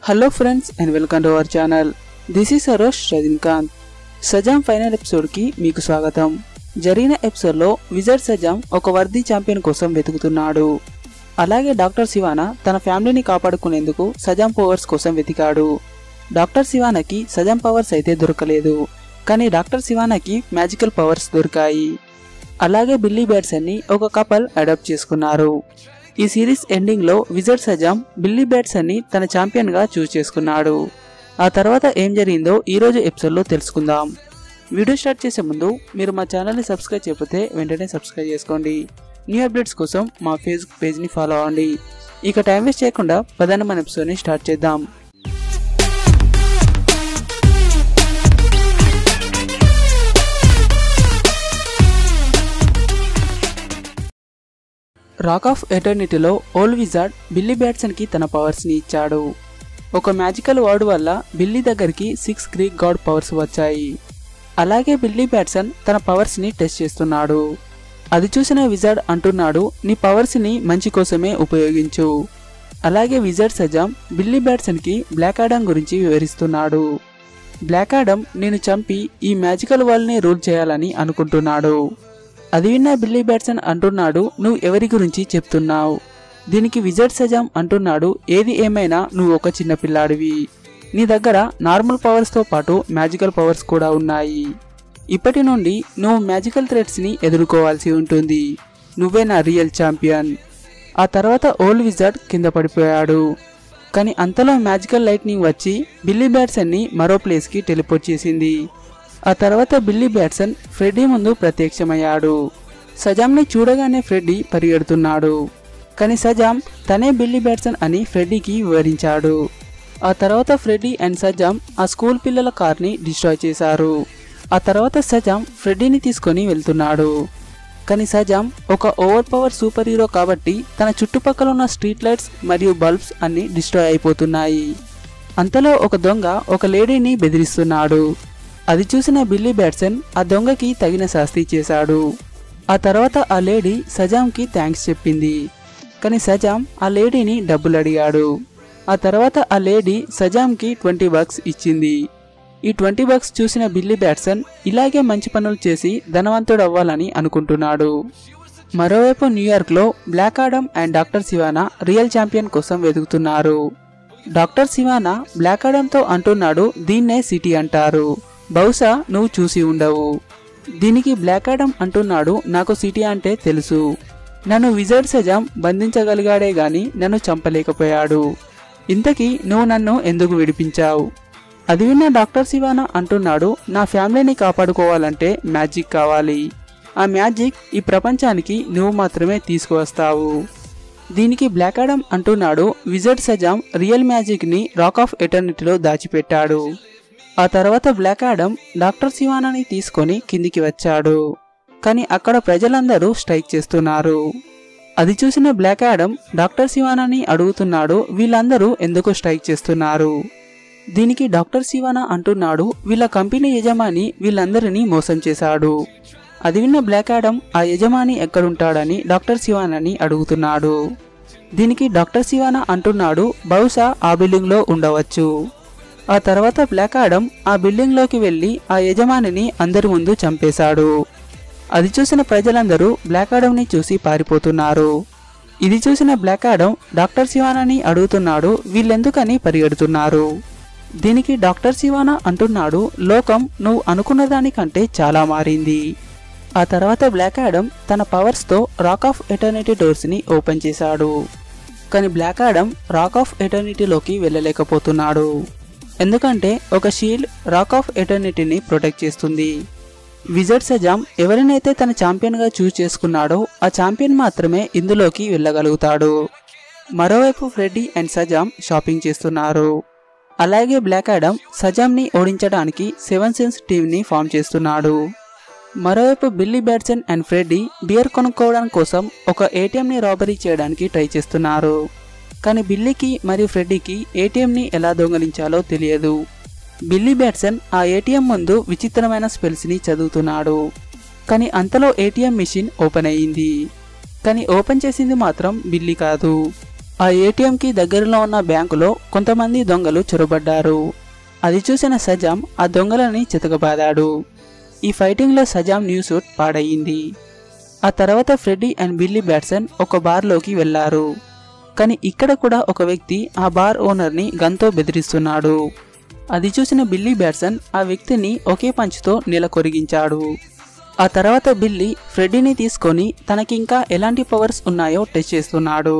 hello friends and welcome to our channel this is Arosh Rajinikanth సజాం final ఎపిసోడ్కి మీకు స్వాగతం జరిగిన ఎపిసోడ్లో విజయ్ సజాం ఒక వర్దీ ఛాంపియన్ కోసం వెతుకుతున్నాడు అలాగే డాక్టర్ శివానా తన ఫ్యామిలీని కాపాడుకునేందుకు సజాం పవర్స్ కోసం వెతికాడు డాక్టర్ శివానాకి సజాం పవర్స్ అయితే దొరకలేదు కానీ డాక్టర్ శివానాకి మ్యాజికల్ పవర్స్ దొరికాయి అలాగే బిల్లీ బ్యాట్సన్ని ఒక కపల్ అడాప్ట్ చేసుకున్నారు ఈ సిరీస్ ఎండింగ్లో విజయ్ సజాం బిల్లీ బ్యాట్సన్ని తన ఛాంపియన్గా చూస్ చేసుకున్నాడు ఆ తర్వాత ఏం జరిగిందో ఈరోజు ఎపిసోడ్లో తెలుసుకుందాం వీడియో స్టార్ట్ చేసే ముందు మీరు మా ఛానల్ని సబ్స్క్రైబ్ చేయకపోతే వెంటనే సబ్స్క్రైబ్ చేసుకోండి న్యూ అప్డేట్స్ కోసం మా ఫేస్బుక్ పేజ్ని ఫాలో అవ్వండి ఇక టైం వేస్ట్ చేయకుండా పదాన్ని మన ఎపిసోడ్ని స్టార్ట్ చేద్దాం రాక్ ఆఫ్ ఎటర్నిటీలో ఓల్ విజార్డ్ బిల్లీ బ్యాట్సన్కి తన పవర్స్ని ఇచ్చాడు ఒక మ్యాజికల్ వర్డ్ వల్ల బిల్లీ దగ్గరికి సిక్స్ గ్రీక్ గాడ్ పవర్స్ వచ్చాయి అలాగే బిల్లీ బ్యాట్సన్ తన పవర్స్ని టెస్ట్ చేస్తున్నాడు అది చూసిన విజార్డ్ అంటున్నాడు నీ పవర్స్ని మంచి కోసమే ఉపయోగించు అలాగే విజార్డ్ సజాం బిల్లీ బ్యాట్సన్కి బ్లాక్ ఆడమ్ గురించి వివరిస్తున్నాడు బ్లాక్ ఆడమ్ నేను చంపి ఈ మ్యాజికల్ వరల్డ్ని రూల్ చేయాలని అనుకుంటున్నాడు అది విన్న బిల్లీ బ్యాట్సన్ అంటున్నాడు నువ్వు ఎవరి గురించి చెప్తున్నావు దీనికి విజయ్ సజాం అంటున్నాడు ఏది ఏమైనా నువ్వు ఒక చిన్న పిల్లాడివి నీ దగ్గర నార్మల్ పవర్స్తో పాటు మ్యాజికల్ పవర్స్ కూడా ఉన్నాయి ఇప్పటి నుండి నువ్వు మ్యాజికల్ థ్రెట్స్ని ఎదుర్కోవాల్సి ఉంటుంది నువ్వే నా రియల్ ఛాంపియన్ ఆ తర్వాత ఓల్డ్ విజార్డ్ కింద పడిపోయాడు కానీ అంతలో మ్యాజికల్ లైట్నింగ్ వచ్చి బిల్లీ బ్యాట్సన్ని మరో ప్లేస్కి టెలిపోర్ట్ చేసింది ఆ తర్వాత బిల్లీ బ్యాట్సన్ ఫ్రెడ్డీ ముందు ప్రత్యక్షమయ్యాడు సజాంని చూడగానే ఫ్రెడ్డీ పరిగెడుతున్నాడు కానీ సజాం తనే బిల్లీ బ్యాట్సన్ అని ఫ్రెడ్డీకి వివరించాడు ఆ తర్వాత ఫ్రెడ్డీ అండ్ సజాం ఆ స్కూల్ పిల్లల కార్ని డిస్ట్రాయ్ చేశారు ఆ తర్వాత సజాం ఫ్రెడ్డీని తీసుకొని వెళ్తున్నాడు కానీ సజాం ఒక ఓవర్ పవర్ సూపర్ హీరో కాబట్టి తన చుట్టుపక్కల ఉన్న స్ట్రీట్ లైట్స్ మరియు బల్బ్స్ అన్ని డిస్ట్రాయ్ అయిపోతున్నాయి అంతలో ఒక దొంగ ఒక లేడీని బెదిరిస్తున్నాడు అది చూసిన బిల్లీ బ్యాట్సన్ ఆ దొంగకి తగిన శాస్తి చేశాడు ఆ తర్వాత ఆ లేడీ సజాంకి థ్యాంక్స్ చెప్పింది కానీ సజాం ఆ లేడీని డబ్బులు అడిగాడు ఆ తర్వాత ఆ లేడీ సజాంకి ట్వంటీ బక్స్ ఇచ్చింది ఈ ట్వంటీ బక్స్ చూసిన బిల్లీ బ్యాట్సన్ ఇలాగే మంచి పనులు చేసి ధనవంతుడు అవ్వాలని అనుకుంటున్నాడు మరోవైపు న్యూయార్క్లో Black Adam and doctor Sivana real champion కోసం వెతుకుతున్నారు డాక్టర్ శివానా బ్లాక్ ఆడమ్తో అంటున్నాడు దీన్నే సిటీ అంటారు బహుశా నువ్వు చూసి ఉండవు దీనికి బ్లాక్ ఆడమ్ అంటున్నాడు నాకు సిటీ అంటే తెలుసు నన్ను విజయ్ సజాం బంధించగలిగాడే గాని నన్ను చంపలేకపోయాడు ఇంతకీ నువ్వు నన్ను ఎందుకు విడిపించావు అది విన్న డాక్టర్ శివానా అంటున్నాడు నా ఫ్యామిలీని కాపాడుకోవాలంటే మ్యాజిక్ కావాలి ఆ మ్యాజిక్ ఈ ప్రపంచానికి నువ్వు మాత్రమే తీసుకువస్తావు దీనికి బ్లాక్ ఆడమ్ అంటున్నాడు విజయ్ సజాం రియల్ మ్యాజిక్ని రాక్ ఆఫ్ ఎటర్నిటీలో దాచిపెట్టాడు ఆ తర్వాత బ్లాక్ ఆడమ్ డాక్టర్ శివానాని తీసుకొని కిందికి వచ్చాడు కానీ అక్కడ ప్రజలందరూ స్ట్రైక్ చేస్తున్నారు అది చూసిన బ్లాక్ ఆడమ్ డాక్టర్ శివానాని అడుగుతున్నాడు వీళ్ళందరూ ఎందుకు స్ట్రైక్ చేస్తున్నారు దీనికి డాక్టర్ శివానా అంటున్నాడు వీళ్ళ కంపెనీ యజమాని వీళ్ళందరినీ మోసం చేశాడు అది విన్న బ్లాక్ ఆడమ్ ఆ యజమాని ఎక్కడుంటాడని డాక్టర్ శివానాని అడుగుతున్నాడు దీనికి డాక్టర్ శివానా అంటున్నాడు బహుశా ఆ బిల్డింగ్లో ఉండవచ్చు ఆ తర్వాత బ్లాక్ ఆడమ్ ఆ బిల్డింగ్లోకి వెళ్ళి ఆ యజమానిని అందరి ముందు చంపేశాడు అది చూసిన ప్రజలందరూ బ్లాక్ ఆడమ్ని చూసి పారిపోతున్నారు ఇది చూసిన బ్లాక్ ఆడమ్ డాక్టర్ శివానాని అడుగుతున్నాడు వీళ్ళెందుకని పరిగెడుతున్నారు దీనికి డాక్టర్ శివానా అంటున్నాడు లోకం నువ్వు అనుకున్న దానికంటే చాలా మారింది ఆ తర్వాత బ్లాక్ ఆడమ్ తన పవర్స్తో రాక్ ఆఫ్ ఎటర్నిటీ డోర్స్ని ఓపెన్ చేశాడు కానీ బ్లాక్ ఆడమ్ రాక్ ఆఫ్ ఎటర్నిటీలోకి వెళ్ళలేకపోతున్నాడు ఎందుకంటే ఒక షీల్డ్ రాక్ ఆఫ్ ఎటర్నిటీని ప్రొటెక్ట్ చేస్తుంది విజయ్ సజాం ఎవరినైతే తన ఛాంపియన్గా చూస్ చేసుకున్నాడో ఆ ఛాంపియన్ మాత్రమే ఇందులోకి వెళ్ళగలుగుతాడు మరోవైపు ఫ్రెడ్డీ అండ్ సజాం షాపింగ్ చేస్తున్నారు అలాగే బ్లాక్ ఆడమ్ సజాంని ఓడించడానికి సెవెన్ సెన్స్ టీంని ఫామ్ చేస్తున్నాడు మరోవైపు Billy Batson and Freddy beer కొనుక్కోవడం కోసం ఒక ఏటీఎంని రాబరీ చేయడానికి ట్రై చేస్తున్నారు కానీ బిల్లీకి మరియు ఫ్రెడ్డీకి ఏటీఎంని ఎలా దొంగలించాలో తెలియదు బిల్లీ బ్యాట్సన్ ఆ ఏటీఎం ముందు విచిత్రమైన స్పెల్స్ని చదువుతున్నాడు కానీ అంతలో ఏటీఎం మిషన్ ఓపెన్ అయ్యింది కానీ ఓపెన్ చేసింది మాత్రం బిల్లీ కాదు ఆ ఏటీఎంకి దగ్గరలో ఉన్న బ్యాంకులో కొంతమంది దొంగలు చొరబడ్డారు అది చూసిన సజాం ఆ దొంగలని చితకబాదాడు ఈ ఫైటింగ్లో సజాం న్యూ సూట్ పాడయింది ఆ తర్వాత ఫ్రెడ్డీ అండ్ బిల్లీ బ్యాట్సన్ ఒక బార్లోకి వెళ్లారు కానీ ఇక్కడ కూడా ఒక వ్యక్తి ఆ బార్ ఓనర్ని గన్తో బెదిరిస్తున్నాడు అది చూసిన బిల్లీ బ్యాట్సన్ ఆ వ్యక్తిని ఒకే పంచ్తో నేల కొరిగించాడు ఆ తర్వాత బిల్లీ ఫ్రెడ్డీని తీసుకొని తనకింకా ఎలాంటి పవర్స్ ఉన్నాయో టెస్ట్ చేస్తున్నాడు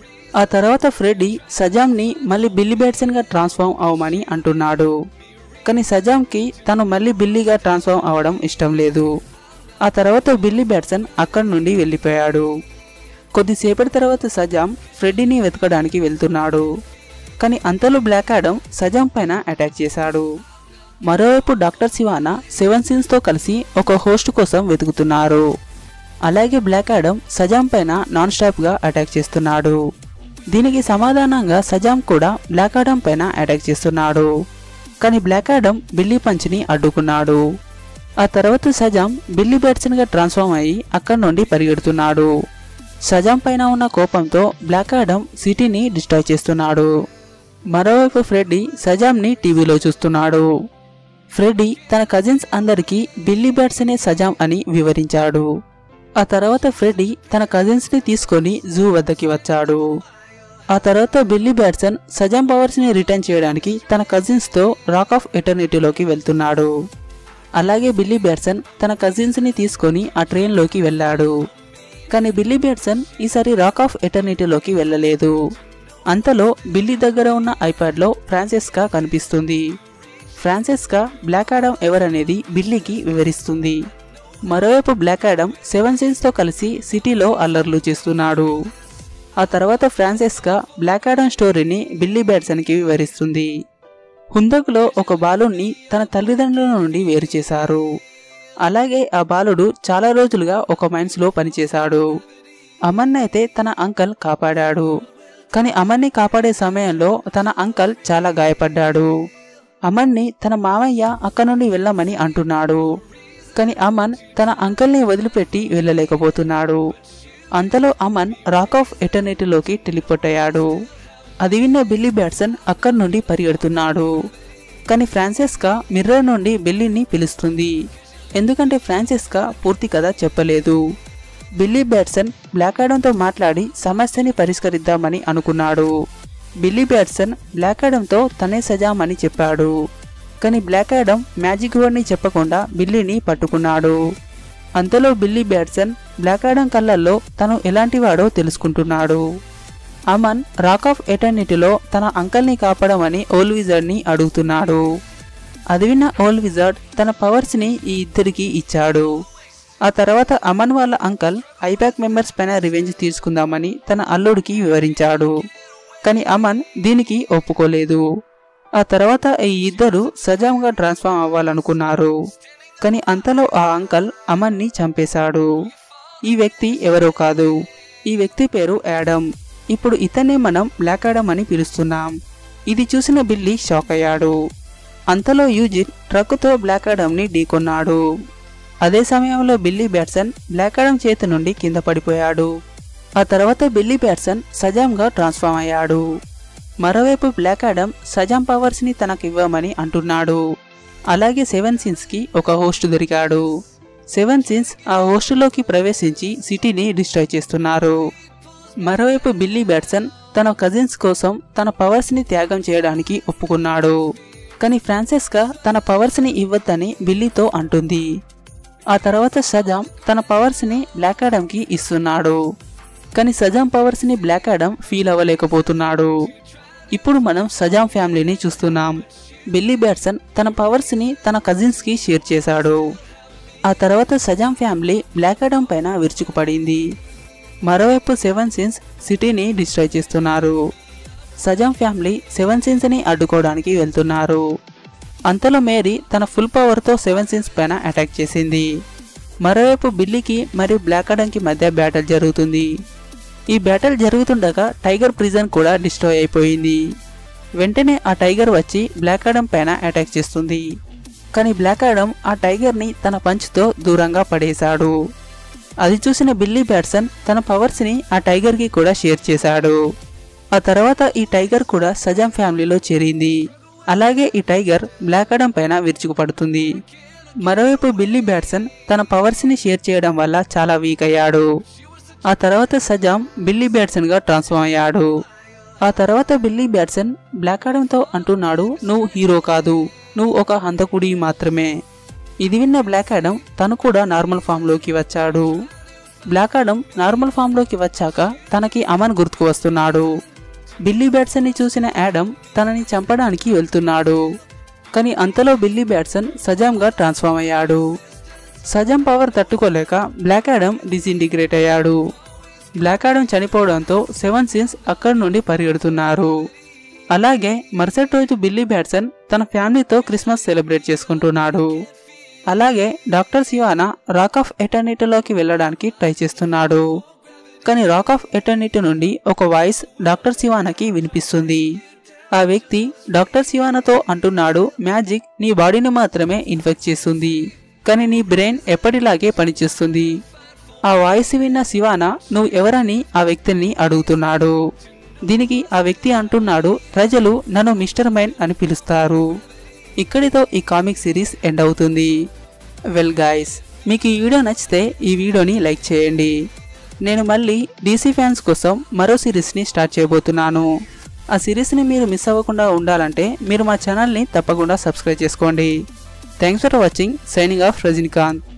ఆ తర్వాత ఫ్రెడ్డీ సజాంని మళ్ళీ బిల్లీ బ్యాట్సన్గా ట్రాన్స్ఫార్మ్ అవ్వమని అంటున్నాడు కానీ సజాంకి తను మళ్ళీ బిల్లీగా ట్రాన్స్ఫార్మ్ అవ్వడం ఇష్టం లేదు ఆ తర్వాత బిల్లీ బ్యాట్సన్ అక్కడి నుండి వెళ్ళిపోయాడు కొద్దిసేపటి తర్వాత సజాం ఫ్రెడ్డీని వెతకడానికి వెళ్తున్నాడు కానీ అంతలో బ్లాక్ ఆడమ్ సజాం పైన అటాక్ చేశాడు మరోవైపు డాక్టర్ శివానా సెవెన్ సీన్స్తో కలిసి ఒక హోస్ట్ కోసం వెతుకుతున్నారు అలాగే బ్లాక్ ఆడమ్ సజాం పైన నాన్ స్టాప్గా అటాక్ చేస్తున్నాడు దీనికి సమాధానంగా సజాం కూడా బ్లాక్ ఆడమ్ పైన అటాక్ చేస్తున్నాడు కానీ బ్లాక్ ఆడమ్ బిల్లీ పంచ్ని అడ్డుకున్నాడు ఆ తర్వాత సజాం బిల్లీ బ్యాట్సన్గా ట్రాన్స్ఫార్మ్ అయ్యి అక్కడి నుండి పరిగెడుతున్నాడు సజాం పైన ఉన్న కోపంతో బ్లాక్ ఆడమ్ సిటీని డిస్ట్రాయ్ చేస్తున్నాడు మరోవైపు ఫ్రెడ్డీ సజాంని టీవీలో చూస్తున్నాడు ఫ్రెడ్డీ తన కజిన్స్ అందరికీ బిల్లీ బ్యాట్సనే సజాం అని వివరించాడు ఆ తర్వాత ఫ్రెడ్డీ తన కజిన్స్ని తీసుకొని జూ వద్దకి వచ్చాడు ఆ తర్వాత బిల్లీ బ్యాట్సన్ సజాం పవర్స్ని రిటర్న్ చేయడానికి తన కజిన్స్తో రాక్ ఆఫ్ ఎటర్నిటీలోకి వెళ్తున్నాడు అలాగే బిల్లీ బ్యాట్సన్ తన కజిన్స్ని తీసుకొని ఆ ట్రైన్లోకి వెళ్ళాడు కానీ బిల్లీ బ్యాట్సన్ ఈసారి రాక్ ఆఫ్ ఎటర్నిటీలోకి వెళ్ళలేదు అంతలో బిల్లీ దగ్గర ఉన్న ఐప్యాడ్లో ఫ్రాన్సెస్కా కనిపిస్తుంది ఫ్రాన్సెస్కా బ్లాక్ ఆడమ్ ఎవరనేది బిల్లీకి వివరిస్తుంది మరోవైపు బ్లాక్ ఆడమ్ సెవెన్ సీన్స్తో కలిసి సిటీలో అల్లర్లు చేస్తున్నాడు ఆ తర్వాత ఫ్రాన్సెస్కా బ్లాక్ ఆడమ్ స్టోరీని బిల్లీ బ్యాట్సన్కి వివరిస్తుంది హుందకులో ఒక బాలుణ్ణి తన తల్లిదండ్రుల నుండి వేరు చేశారు అలాగే ఆ బాలుడు చాలా రోజులుగా ఒక మైన్స్లో పనిచేశాడు అమన్ అయితే తన అంకల్ కాపాడాడు కానీ అమన్ని కాపాడే సమయంలో తన అంకల్ చాలా గాయపడ్డాడు అమన్ని తన మామయ్య అక్క నుండి వెళ్ళమని అంటున్నాడు కానీ అమన్ తన అంకల్ని వదిలిపెట్టి వెళ్ళలేకపోతున్నాడు అంతలో అమన్ రాక్ ఆఫ్ ఎటర్నిటీలోకి టెలిపోర్ట్ అయ్యాడు అది విన్న బిల్లీ బ్యాట్సన్ అక్కడి నుండి పరిగెడుతున్నాడు కానీ ఫ్రాన్సెస్కా మిర్రర్ నుండి బిల్లీని పిలుస్తుంది ఎందుకంటే ఫ్రాన్సెస్కా పూర్తి కథ చెప్పలేదు బిల్లీ బ్యాట్సన్ బ్లాక్ ఆడంతో మాట్లాడి సమస్యని పరిష్కరిద్దామని అనుకున్నాడు బిల్లీ బ్యాట్సన్ బ్లాక్ ఆడంతో తనే సజామని చెప్పాడు కానీ బ్లాక్ ఆడమ్ మ్యాజిక్ వర్డ్ని చెప్పకుండా బిల్లీని పట్టుకున్నాడు అంతలో బిల్లీ బ్యాట్సన్ బ్లాక్ ఆడమ్ కళ్ళల్లో తను ఎలాంటివాడో తెలుసుకుంటున్నాడు అమన్ రాక్ ఆఫ్ ఎటర్నిటీలో తన అంకల్ని కాపాడమని ఓల్ విజర్డ్ని అడుగుతున్నాడు అది విన్న ఓల్ విజర్డ్ తన పవర్స్ని ఈ ఇద్దరికి ఇచ్చాడు ఆ తర్వాత అమన్ వాళ్ళ అంకల్ ఐపాక్ మెంబర్స్ పైన రివెంజ్ తీసుకుందామని తన అల్లుడికి వివరించాడు కానీ అమన్ దీనికి ఒప్పుకోలేదు ఆ తర్వాత ఈ ఇద్దరు సజాంగా ట్రాన్స్ఫార్మ్ అవ్వాలనుకున్నారు కానీ అంతలో ఆ అంకల్ అమన్ని చంపేశాడు ఈ వ్యక్తి ఎవరో కాదు ఈ వ్యక్తి పేరు యాడమ్ ఇప్పుడు ఇతన్నే మనం బ్లాక్ యాడమ్ అని పిలుస్తున్నాం ఇది చూసిన బిల్లీ షాక్ అయ్యాడు అంతలో యూజిన్ ట్రక్కుతో బ్లాక్ యాడమ్ని ఢీకొన్నాడు అదే సమయంలో బిల్లీ బ్యాట్సన్ బ్లాక్ యాడమ్ చేతి నుండి కింద పడిపోయాడు ఆ తర్వాత బిల్లీ బ్యాట్సన్ సజాంగా ట్రాన్స్ఫార్మ్ అయ్యాడు మరోవైపు బ్లాక్ ఆడమ్ సజాం పవర్స్ని తనకివ్వమని అంటున్నాడు అలాగే సెవెన్ సిన్స్కి ఒక హోస్ట్ దొరికాడు సెవెన్ సిన్స్ ఆ హోస్టులోకి ప్రవేశించి సిటీని డిస్ట్రాయ్ చేస్తున్నారు మరోవైపు బిల్లీ బ్యాట్సన్ తన కజిన్స్ కోసం తన పవర్స్ని త్యాగం చేయడానికి ఒప్పుకున్నాడు కానీ ఫ్రాన్సెస్కా తన పవర్స్ని ఇవ్వద్దని బిల్లీతో అంటుంది ఆ తర్వాత సజాం తన పవర్స్ని బ్లాక్ ఆడమ్కి ఇస్తున్నాడు కానీ సజాం పవర్స్ని బ్లాక్ ఆడమ్ ఫీల్ అవ్వలేకపోతున్నాడు ఇప్పుడు మనం సజాం ఫ్యామిలీని చూస్తున్నాం బిల్లీ బ్యాట్సన్ తన పవర్స్ని తన కజిన్స్కి షేర్ చేశాడు ఆ తర్వాత సజాం ఫ్యామిలీ బ్లాక్ ఆడమ్ పైన విరుచుకుపడింది మరోవైపు సెవెన్ సిన్స్ సిటీని డిస్ట్రాయ్ చేస్తున్నారు సజాం ఫ్యామిలీ సెవెన్ సిన్స్ని అడ్డుకోవడానికి వెళ్తున్నారు అంతలో మేరీ తన ఫుల్ పవర్తో సెవెన్ సిన్స్ పైన అటాక్ చేసింది మరోవైపు బిల్లీకి మరియు బ్లాక్ ఆడమ్కి మధ్య బ్యాటిల్ జరుగుతుంది ఈ బ్యాటిల్ జరుగుతుండగా టైగర్ ప్రిజన్ కూడా డిస్ట్రాయ్ అయిపోయింది వెంటనే ఆ టైగర్ వచ్చి బ్లాక్ ఆడమ్ పైన అటాక్ చేస్తుంది కానీ బ్లాక్ ఆడమ్ ఆ టైగర్ని తన పంచ్తో దూరంగా పడేశాడు అది చూసిన బిల్లీ బ్యాట్సన్ తన పవర్స్ని ఆ టైగర్కి కూడా షేర్ చేశాడు ఆ తర్వాత ఈ టైగర్ కూడా సజాం ఫ్యామిలీలో చేరింది అలాగే ఈ టైగర్ బ్లాక్ అడమ్ పైన విరుచుకుపడుతుంది మరోవైపు బిల్లీ బ్యాట్సన్ తన పవర్స్ని షేర్ చేయడం వల్ల చాలా వీక్ అయ్యాడు ఆ తర్వాత సజాం బిల్లీ బ్యాట్సన్గా ట్రాన్స్ఫార్మ్ అయ్యాడు ఆ తర్వాత బిల్లీ బ్యాట్సన్ బ్లాక్ ఆడంతో అంటున్నాడు నువ్వు హీరో కాదు నువ్వు ఒక హంతకుడి మాత్రమే ఇది విన్న బ్లాక్ ఆడమ్ తను కూడా నార్మల్ ఫామ్లోకి వచ్చాడు బ్లాక్ ఆడమ్ నార్మల్ ఫామ్లోకి వచ్చాక తనకి అమన్ గుర్తుకు వస్తున్నాడు బిల్లీ బ్యాట్సన్ని చూసిన యాడమ్ తనని చంపడానికి వెళ్తున్నాడు కానీ అంతలో బిల్లీ బ్యాట్సన్ సజాంగా ట్రాన్స్ఫార్మ్ అయ్యాడు సజాం పవర్ తట్టుకోలేక బ్లాక్ యాడమ్ డిసింటిగ్రేట్ అయ్యాడు బ్లాక్ యాడమ్ చనిపోవడంతో సెవెన్ సీన్స్ అక్కడి నుండి పరిగెడుతున్నారు అలాగే మరుసటి రోజు బిల్లీ బ్యాట్సన్ తన ఫ్యామిలీతో క్రిస్మస్ సెలబ్రేట్ చేసుకుంటున్నాడు అలాగే డాక్టర్ శివానా రాక్ ఆఫ్ ఎటర్నిటీలోకి వెళ్ళడానికి ట్రై చేస్తున్నాడు కానీ రాక్ ఆఫ్ ఎటర్నిటీ నుండి ఒక వాయిస్ డాక్టర్ శివానాకి వినిపిస్తుంది ఆ వ్యక్తి డాక్టర్ శివానాతో అంటున్నాడు మ్యాజిక్ నీ బాడీని మాత్రమే ఇన్ఫెక్ట్ చేస్తుంది కానీ నీ బ్రెయిన్ ఎప్పటిలాగే పనిచేస్తుంది ఆ వాయిస్ విన్న శివానా నువ్వు ఎవరని ఆ వ్యక్తిని అడుగుతున్నాడు దీనికి ఆ వ్యక్తి అంటున్నాడు ప్రజలు నన్ను మిస్టర్ మైన్ అని పిలుస్తారు ఇక్కడితో ఈ కామిక్ సిరీస్ ఎండ్ అవుతుంది వెల్ గాయస్ మీకు ఈ వీడియో నచ్చితే ఈ వీడియోని లైక్ చేయండి నేను మళ్ళీ డీసీ ఫ్యాన్స్ కోసం మరో సిరీస్ని స్టార్ట్ చేయబోతున్నాను ఆ సిరీస్ని మీరు మిస్ అవ్వకుండా ఉండాలంటే మీరు మా ఛానల్ని తప్పకుండా సబ్స్క్రైబ్ చేసుకోండి thanks for watching signing off Rajinikanth